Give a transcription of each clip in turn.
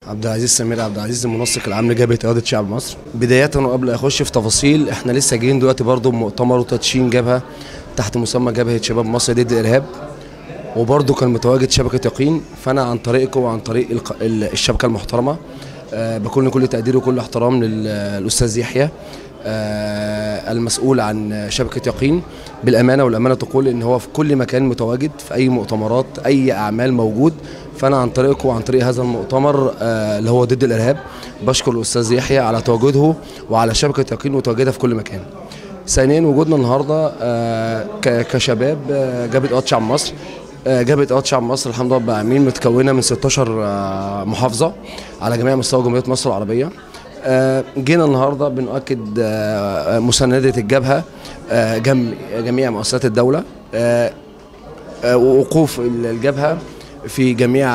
عبد العزيز سمير عبد العزيز المنسق العام لجبهه اراده شعب مصر بدايه وقبل اخش في تفاصيل احنا لسه جايين دلوقتي برضو بمؤتمر وتدشين جبهه تحت مسمى جبهه شباب مصر ضد الارهاب وبرضو كان متواجد شبكه يقين فانا عن طريقكم وعن طريق الق- ال- الشبكه المحترمه أه بكون كل تقدير وكل احترام للاستاذ يحيى أه المسؤول عن شبكه يقين بالامانه والامانه تقول ان هو في كل مكان متواجد في اي مؤتمرات اي اعمال موجود فانا عن طريقكم وعن طريق هذا المؤتمر آه، اللي هو ضد الارهاب بشكر الاستاذ يحيى على تواجده وعلى شبكه يقين وتواجدها في كل مكان. ثانيا وجودنا النهارده آه، ك- كشباب آه، جبهه قوات شعب مصر آه، جبهه قوات شعب مصر الحمد لله رب العالمين متكونه من 16 آه، محافظه على جميع مستوى جمهوريه مصر العربيه. آه، جينا النهارده بنؤكد آه، مسانده الجبهه آه، جم جميع مؤسسات الدوله آه، آه، ووقوف الجبهه في جميع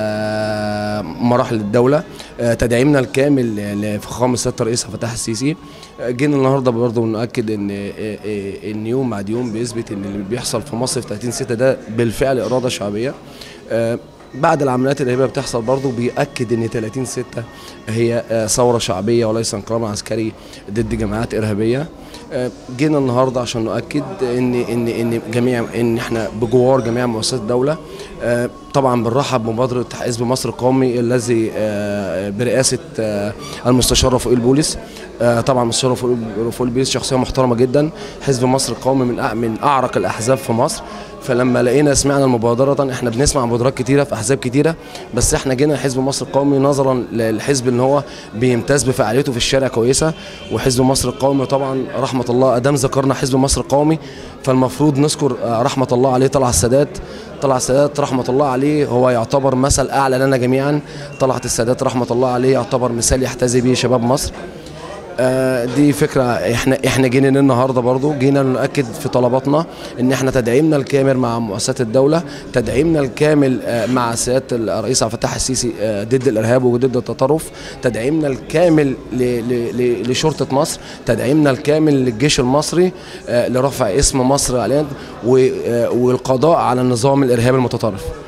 آه، مراحل الدوله آه، تدعيمنا الكامل لفخامه سياده الرئيس عبد الفتاح السيسي آه، جينا النهارده برضه بنؤكد ان آه، آه، ان يوم بعد يوم بيثبت ان اللي بيحصل في مصر في 30 6 ده بالفعل اراده شعبيه آه، بعد العمليات الارهابيه بتحصل برضه بيأكد ان 30 6 هي آه، ثوره شعبيه وليس انقلاب عسكري ضد جماعات ارهابيه آه، جينا النهارده عشان نؤكد ان ان ان جميع ان احنا بجوار جميع مؤسسات الدوله آه، طبعا بنرحب بمبادره حزب مصر القومي الذي آه، برئاسه آه، المستشار رفائيل البوليس آه، طبعا المستشار رفائيل رفائيل البوليس شخصيه محترمه جدا حزب مصر القومي من أع- من اعرق الاحزاب في مصر فلما لقينا سمعنا المبادرة احنا بنسمع مبادرات كتيرة في احزاب كتيرة بس احنا جينا حزب مصر القومي نظرا للحزب ان هو بيمتاز بفعاليته في الشارع كويسة وحزب مصر القومي طبعا رحمة الله ادام ذكرنا حزب مصر القومي فالمفروض نذكر آه، رحمة الله عليه طلع السادات طلع السادات رحمة الله عليه هو يعتبر مثل اعلى لنا جميعا طلعت السادات رحمة الله عليه يعتبر مثال يحتذي به شباب مصر آه، دي فكره احنا احنا جينا النهارده برضو جينا نؤكد في طلباتنا ان احنا تدعيمنا الكامل مع مؤسسات الدوله تدعيمنا الكامل آه، مع سياده الرئيس عبد الفتاح السيسي آه، ضد الارهاب وضد التطرف تدعيمنا الكامل ل- ل- ل- لشرطه مصر تدعيمنا الكامل للجيش المصري آه، لرفع اسم مصر علينا و- آه، والقضاء على النظام الارهابي المتطرف